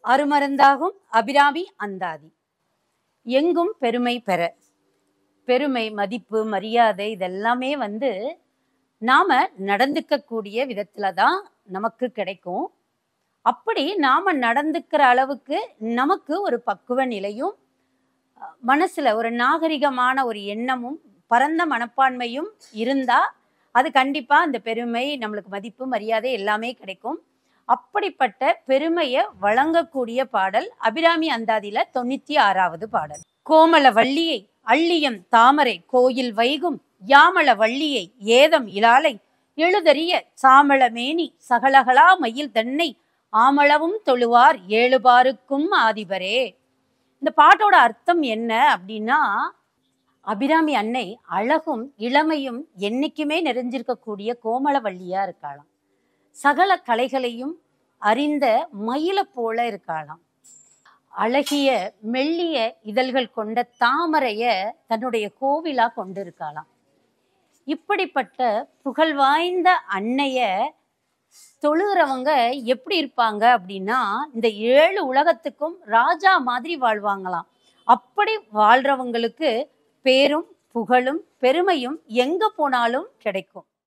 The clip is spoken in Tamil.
அருமருந்தாகும் அபிராமி அந்தாதி எங்கும் பெருமை பெற பெருமை மதிப்பு மரியாதை இதெல்லாமே வந்து நாம நடந்துக்கக்கூடிய விதத்துல தான் நமக்கு கிடைக்கும் அப்படி நாம நடந்துக்கிற அளவுக்கு நமக்கு ஒரு பக்குவ நிலையும் அஹ், மனசுல ஒரு நாகரிகமான ஒரு எண்ணமும் பரந்த மனப்பான்மையும் இருந்தா அது கண்டிப்பா அந்த பெருமை நம்மளுக்கு மதிப்பு மரியாதை எல்லாமே கிடைக்கும் அப்படிப்பட்ட பெருமையை வழங்கக்கூடிய பாடல் அபிராமி அந்தாதியில தொண்ணூத்தி ஆறாவது பாடல் கோமல வள்ளியை அள்ளியம் தாமரை கோயில் வைகும் யாமள வள்ளியை ஏதம் இலாலை எழுதறிய சாமளமேனி சகலகலா மயில் தன்னை ஆமளவும் தொழுவார் ஏழுபாருக்கும் ஆதிபரே இந்த பாட்டோட அர்த்தம் என்ன அப்படின்னா அபிராமி அன்னை அழகும் இளமையும் என்னைக்குமே நிறைஞ்சிருக்கக்கூடிய கோமளவள்ளியா இருக்காளாம் சகல கலைகளையும் அறிந்த மயில போல இருக்காளாம் அழகிய மெல்லிய இதழ்கள் கொண்ட தாமரைய தன்னுடைய கோவிலா கொண்டு இருக்காளாம் இப்படிப்பட்ட புகழ் வாய்ந்த அன்னைய தொழுகிறவங்க எப்படி இருப்பாங்க அப்படின்னா இந்த ஏழு உலகத்துக்கும் ராஜா மாதிரி வாழ்வாங்களாம் அப்படி வாழ்றவங்களுக்கு பேரும் புகழும் பெருமையும் எங்க போனாலும் கிடைக்கும்